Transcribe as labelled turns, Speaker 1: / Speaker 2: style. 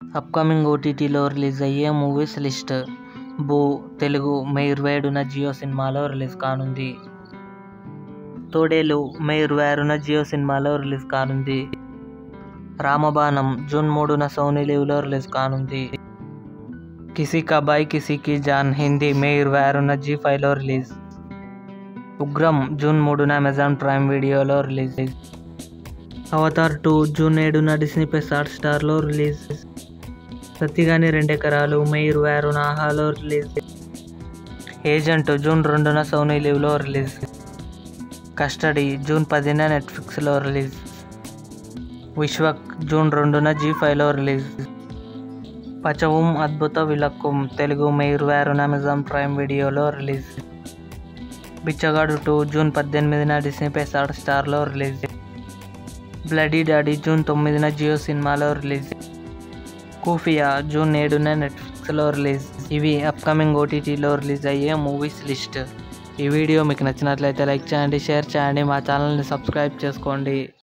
Speaker 1: upcoming ఓటీటీలో release అయ్యే movies list బూ తెలుగు మే ఇరవై ఏడున జియో సినిమాలో రిలీజ్ కానుంది తోడేలు మే ఇరవై ఆరున జియో సినిమాలో రిలీజ్ కానుంది రామబాణం జూన్ మూడున సోనీ లీవ్లో రిలీజ్ కానుంది కిసీ కబాయ్ కిసీకి జాన్ హిందీ మే ఇరవై ఆరున జీ ఫైవ్లో రిలీజ్ ఉగ్రం జూన్ మూడున అమెజాన్ ప్రైమ్ వీడియోలో రిలీజ్ అవతార్ టూ జూన్ ఏడున డిస్నీ ప్లస్ హాట్ స్టార్లో రిలీజ్ సత్తిగాని రెండెకరాలు మే ఇరవై ఆరున ఆహాలో రిలీజ్ ఏజెంట్ జూన్ రెండున సోనీ లీవ్లో రిలీజ్ కస్టడీ జూన్ పదిన నెట్ఫ్లిక్స్లో రిలీజ్ విశ్వక్ జూన్ రెండున జీ ఫైవ్లో రిలీజ్ పచవం అద్భుత విలక్కం తెలుగు మే ఇరవై ఆరున అమెజాన్ ప్రైమ్ వీడియోలో రిలీజ్ బిచ్చగాడు టూ జూన్ పద్దెనిమిదిన డిస్నీ ప్లస్ హాట్ స్టార్లో రిలీజ్ బ్లడీ డాడీ జూన్ తొమ్మిదిన జియో సినిమాలో రిలీజ్ కూఫియా జూన్ ఏడున నెట్ఫ్లిక్స్లో రిలీజ్ ఇవి అప్కమింగ్ ఓటీటీలో రిలీజ్ అయ్యే మూవీస్ లిస్ట్ ఈ వీడియో మీకు నచ్చినట్లయితే లైక్ చేయండి షేర్ చేయండి మా ఛానల్ని సబ్స్క్రైబ్ చేసుకోండి